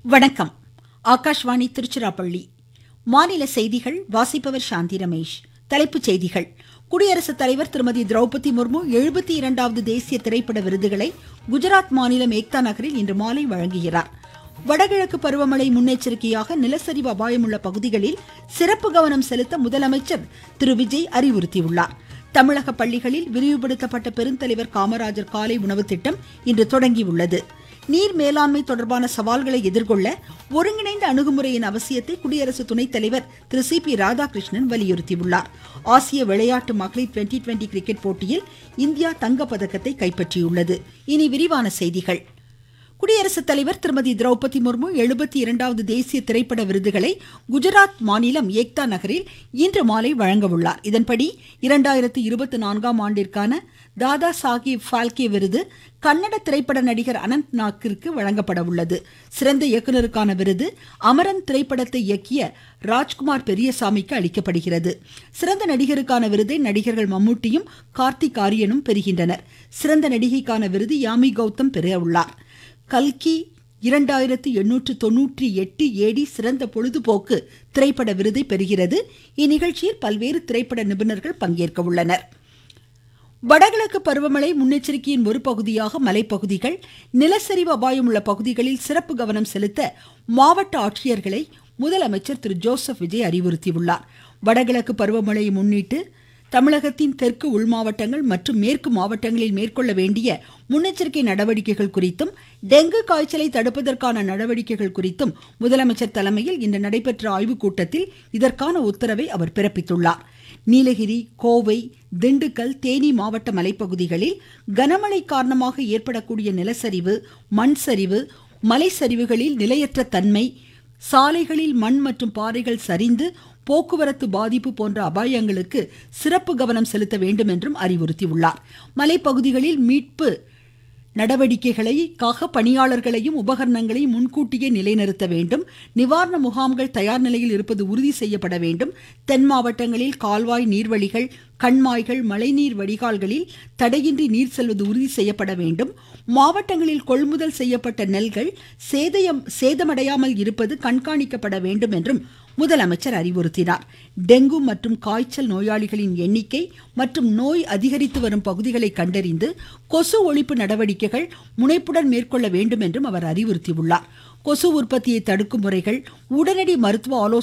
வணக்கம் ஆகாஷ்வாணி திருச்சிராப்பள்ளி மாநில செய்திகள் வாசிப்பவர் சாந்தி ரமேஷ் தலைப்புச் செய்திகள் குடியரசுத் தலைவர் திருமதி திரௌபதி முர்மு எழுபத்தி இரண்டாவது தேசிய திரைப்பட விருதுகளை குஜராத் மாநிலம் ஏக்தா நகரில் இன்று மாலை வழங்குகிறார் வடகிழக்கு பருவமழை முன்னெச்சரிக்கையாக நிலச்சரிவு அபாயமுள்ள பகுதிகளில் சிறப்பு கவனம் செலுத்த முதலமைச்சர் திரு விஜய் அறிவுறுத்தியுள்ளார் தமிழக பள்ளிகளில் விரிவுபடுத்தப்பட்ட பெருந்தலைவர் காமராஜர் காலை உணவு திட்டம் இன்று தொடங்கியுள்ளது நீர் மேலாண்மை தொடர்பான சவால்களை எதிர்கொள்ள ஒருங்கிணைந்த அணுகுமுறையின் அவசியத்தை குடியரசு துணைத் தலைவர் திரு சி பி ராதாகிருஷ்ணன் வலியுறுத்தியுள்ளார் ஆசிய விளையாட்டு மகளிர் டுவெண்டி டுவெண்டி கிரிக்கெட் போட்டியில் இந்தியா தங்கப்பதக்கத்தை கைப்பற்றியுள்ளது இனி விரிவான செய்திகள் குடியரசுத் தலைவர் திருமதி திரௌபதி முர்மு எழுபத்தி இரண்டாவது தேசிய திரைப்பட விருதுகளை குஜராத் மாநிலம் ஏக்தா நகரில் இன்று மாலை வழங்க உள்ளார் இதன்படி இரண்டாயிரத்து இருபத்தி நான்காம் ஆண்டிற்கான தாதா சாஹிப் ஃபால்கே விருது கன்னட திரைப்பட நடிகர் அனந்த் நாக்கிற்கு வழங்கப்பட உள்ளது சிறந்த இயக்குநருக்கான விருது அமரன் திரைப்படத்தை இயக்கிய ராஜ்குமார் பெரியசாமிக்கு அளிக்கப்படுகிறது சிறந்த நடிகருக்கான விருதை நடிகர்கள் மம்முட்டியும் கார்த்திக் ஆரியனும் பெறுகின்றனர் சிறந்த நடிகைக்கான விருது யாமி கௌதம் பெற உள்ளார் கல்கி இரண்டாயிரத்து எண்ணூற்று தொன்னூற்றி எட்டு ஏடி சிறந்த பொழுதுபோக்கு திரைப்பட விருதை பெறுகிறது இந்நிகழ்ச்சியில் பல்வேறு திரைப்பட நிபுணர்கள் பங்கேற்க உள்ளனர் வடகிழக்கு பருவமழை முன்னெச்சரிக்கையின் ஒரு பகுதியாக மலைப்பகுதிகள் நிலச்சரிவு அபாயம் உள்ள பகுதிகளில் சிறப்பு கவனம் செலுத்த மாவட்ட ஆட்சியர்களை முதலமைச்சர் திரு ஜோசப் விஜய் அறிவுறுத்தியுள்ளார் வடகிழக்கு பருவமழையை முன்னிட்டு தமிழகத்தின் தெற்கு உள் மாவட்டங்கள் மற்றும் மேற்கு மாவட்டங்களில் மேற்கொள்ள வேண்டிய முன்னெச்சரிக்கை நடவடிக்கைகள் குறித்தும் டெங்கு காய்ச்சலை தடுப்பதற்கான நடவடிக்கைகள் குறித்தும் முதலமைச்சர் தலைமையில் இன்று நடைபெற்ற ஆய்வுக் கூட்டத்தில் இதற்கான உத்தரவை அவர் பிறப்பித்துள்ளார் நீலகிரி கோவை திண்டுக்கல் தேனி மாவட்ட மலைப்பகுதிகளில் கனமழை காரணமாக ஏற்படக்கூடிய நிலச்சரிவு மண் சரிவு மலை சரிவுகளில் நிலையற்ற தன்மை சாலைகளில் மண் மற்றும் பாறைகள் சரிந்து போக்குவரத்து பாதிப்பு போன்ற அபாயங்களுக்கு சிறப்பு கவனம் செலுத்த வேண்டும் என்றும் அறிவுறுத்தியுள்ளார் மலைப்பகுதிகளில் மீட்பு நடவடிக்கைகளுக்காக பணியாளர்களையும் உபகரணங்களையும் முன்கூட்டியே நிலைநிறுத்த வேண்டும் நிவாரண முகாம்கள் தயார் நிலையில் இருப்பது உறுதி செய்யப்பட வேண்டும் தென் மாவட்டங்களில் கால்வாய் நீர்வழிகள் கண்மாய்கள் மழைநீர் வடிகால்களில் தடையின்றி நீர் செல்வது உறுதி செய்யப்பட வேண்டும் மாவட்டங்களில் கொள்முதல் செய்யப்பட்ட நெல்கள் சேதயம் சேதமடையாமல் இருப்பது கண்காணிக்கப்பட வேண்டும் என்றும் முதலமைச்சர் அறிவுறுத்தினார் டெங்கு மற்றும் காய்ச்சல் நோயாளிகளின் எண்ணிக்கை மற்றும் நோய் அதிகரித்து வரும் பகுதிகளை கண்டறிந்து கொசு ஒழிப்பு நடவடிக்கைகள் முனைப்புடன் மேற்கொள்ள வேண்டும் என்றும் அவர் அறிவுறுத்தியுள்ளார் கொசு உற்பத்தியை தடுக்கும் முறைகள் உடனடி மருத்துவ ஆலோசனை